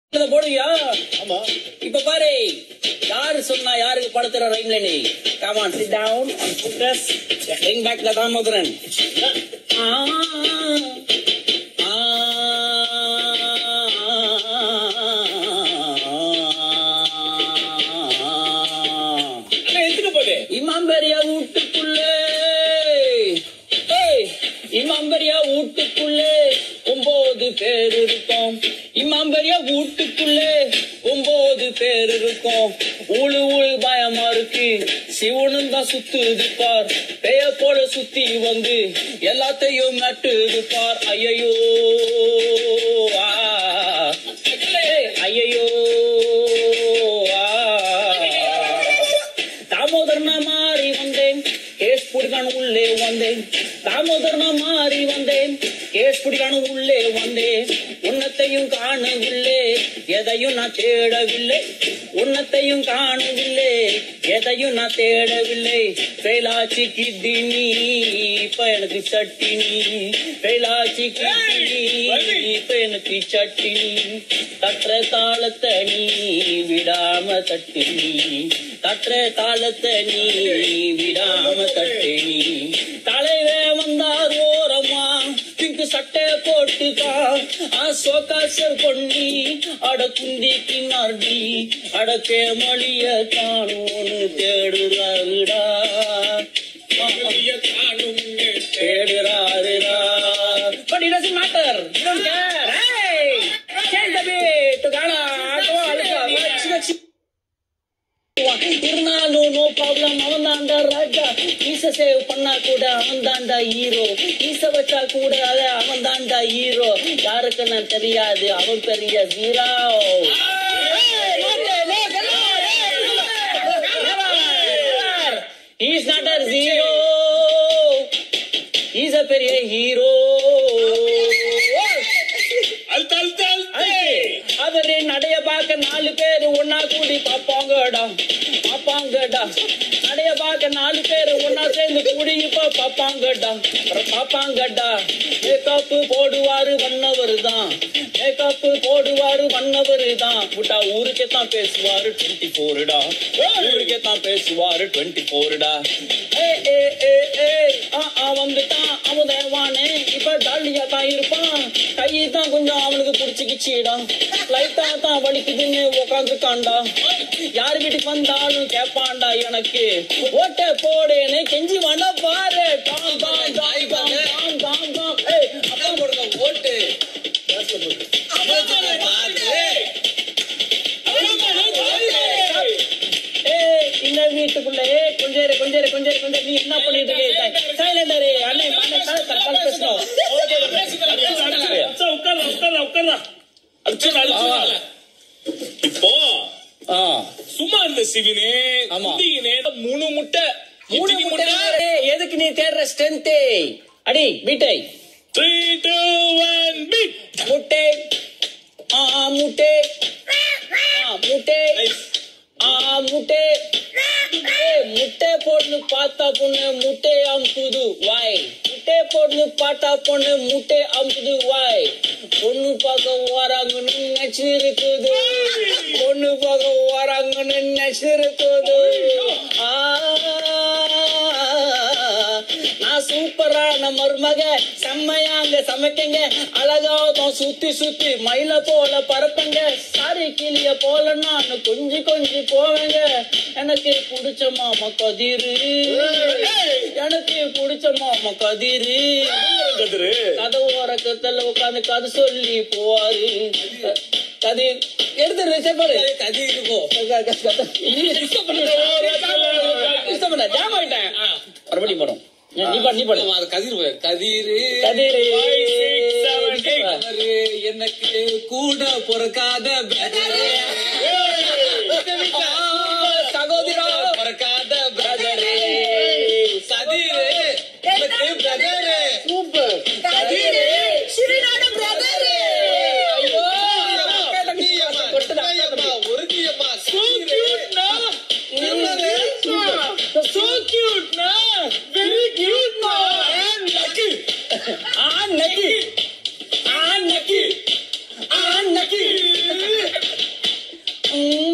இத போடுவியா ஆமா இப்ப பாரு யாரு சொன்னா யாருக்கு படுத்துற ரைம்ல நீ come on sit down focus bring back the Damodaran ஆ ஆ அண்ணா எதுக்கு போதே இமாம்பரியா வீட்டுக்குள்ளே ஏய், இமாம்பரியா வீட்டுக்குள்ளே ஒன்பது பேர் இருக்கோம் இமாம்பரியா வீட்டுக்குள்ளே ஒன்பது பேர் இருக்கோம் ஊழு ஊழு பயமா இருக்கு சிவனும் தான் சுத்துது பார் பேய போல சுத்தி வந்து எல்லாத்தையும் நட்டுது பார் ஐயையோ ஆ ஐயையோ ஆ தாமோதரனா மாறி வந்தேன் கேஸ் புடிக்கான உள்ளே வந்தேன் தாமோதரனா மாறி வந்தேன் கேஸ் புடிக்கான உள்ளே வந்தேன் உன்னத்தையும் காணவில்லை எதையும் நான் தேடவில்லை உன்னத்தையும் காணவில்லை எதையும் நான் தேடவில்லை கைலாச்சி கிட்டினி இப்ப எனக்கு சட்டினி கைலாச்சி கிட்டினி இப்ப எனக்கு சட்டினி தட்டுற தாளத்தை நீ விடாம தட்டு நீ தட்டுற தாளத்தை நீ விடாம தட்டு நீ தலைவே வந்தார் ஓரமா பிங்கு சட்டை போட்டுக்கா சோகாசர் பொண்ணி அட குந்தி கிண்ணார்டி அடக்கே மொழிய காணோன்னு தேடுறாருடா தேடுறாருடா But it doesn't matter. You don't care. Hey! Change the beat. Gana. Come on, let's go. Let's go. Let's go. இருந்தாலும் நோ ப்ராப்ளம் அவன் தாண்டா ராஜா ஈச சேவ் பண்ணா கூட அவன் தாண்டா ஹீரோ ஈச வச்சா கூட அவன் தாண்டா ஹீரோ யாருக்கு நான் தெரியாது அவன் பெரிய hero He's not a zero. He's a பெரிய ஹீரோ அல்த அல்த அல்த அவரு நடைய பார்க்க நாலு பேரு ஒன்னா கூடி பாப்பாங்கடா பாப்பாங்கடா நடைய பார்க்க நாலு பேரு ஒன்னா சேர்ந்து கூடி இப்ப பாப்பாங்கடா அப்புறம் பாப்பாங்கடா மேக்கப் போடுவாரு வண்ணவர் தான் மேக்கப் போடுவாரு வண்ணவர் தான் விட்டா ஊருக்கே தான் பேசுவாரு டுவெண்ட்டி ஃபோருடா ஊருக்கே தான் பேசுவாரு டுவெண்ட்டி ஃபோருடா ஏ ஏ ஏ ஏ ஆ ஆ வந்துட்டான் அவன் தேவானே இப்ப ஜாலியா தான் இருப்பான் கை தான் கொஞ்சம் அவனுக்கு பிடிச்சிக்கிச்சிடா லைட்டா தான் வலிக்குதுன்னு உக்காந்துக்காண்டா யார் வீட்டுக்கு வந்தாலும் கேப்பான்டா எனக்கு ஓட்ட போடேன்னு கெஞ்சி வண்ண பாரு டாம் டாம் டாம் டாம் டாம் டாம் டாம் ஏய் அப்பா போடுங்க ஓட்டு ஏய் இந்த வீட்டுக்குள்ள ஏய் கொஞ்சம் இரு, கொஞ்சம் இரு, கொஞ்சம் இரு, கொஞ்சம் இரு. நீ என்ன பண்ணிட்டு இருக்க சைலண்டரே அண்ணே அண்ணே கால் கால் கால் பேசணும் அச்சா, உட்கார்றா உட்கார்றா உட்கார்றா அடிச்சு அடிச்சு இப்போ ஆ சும்மா இருந்த சிவினே ஆமா. குந்திகினே மூணு முட்டை மூணு இட்லி முட்டை ஏய், எதுக்கு நீ தேடுற ஸ்ட்ரென்த் அடி வீட்டை த்ரீ டூ ஒன் பிட் முட்டை ஆ முட்டை ஆ முட்டை ஆ முட்டை ஏய், முட்டை போட்டு பார்த்தா பொண்ணு முட்டை அமுக்குது வாய் முட்டை போட்டு பார்த்தா பொண்ணு முட்டை அமுக்குது வாய் பொண்ணு பார்க்க வராங்கன்னு நினைச்சு இருக்குது பொண்ணு பார்க்க வராங்கன்னு நினைச்சு இருக்குது ஆ நான் சூப்பரான மருமக செம்மையாங்க சமைக்கங்க அழகாவதும் சுத்தி சுத்தி மயில போல பறப்பங்க சாரி கிளிய போல நான் கொஞ்சி கொஞ்சி போவேங்க எனக்கு பிடிச்ச மாமா கதிரு எனக்கு பிடிச்ச மாமா கதிரு கதிரு கதை ஓரக்கத்துல உட்காந்து கதை சொல்லி போவாரு கதிர் எடுத்து செப்பாரு கதிர் இருக்கும் ஜாம் ஆயிட்டேன் மறுபடியும் போறோம் நீ பாடு நீ பாடு அது கதிர் கதிரு கதிரு அவரு எனக்கு கூட பிறக்காத brother. சகோதரா பிறக்காத brother. கதிரு எனக்கு brother. சூப்பர் கதிரு சிறுநாடு பிரதர் ஐயோ ஒருத்தியம்மா, ஒருத்தியம்மா, ஒருத்தியம்மா. So cute, na? So cute, na? Very cute, na? And lucky. Ah, lucky. Ah, lucky. Ah, lucky. ம்.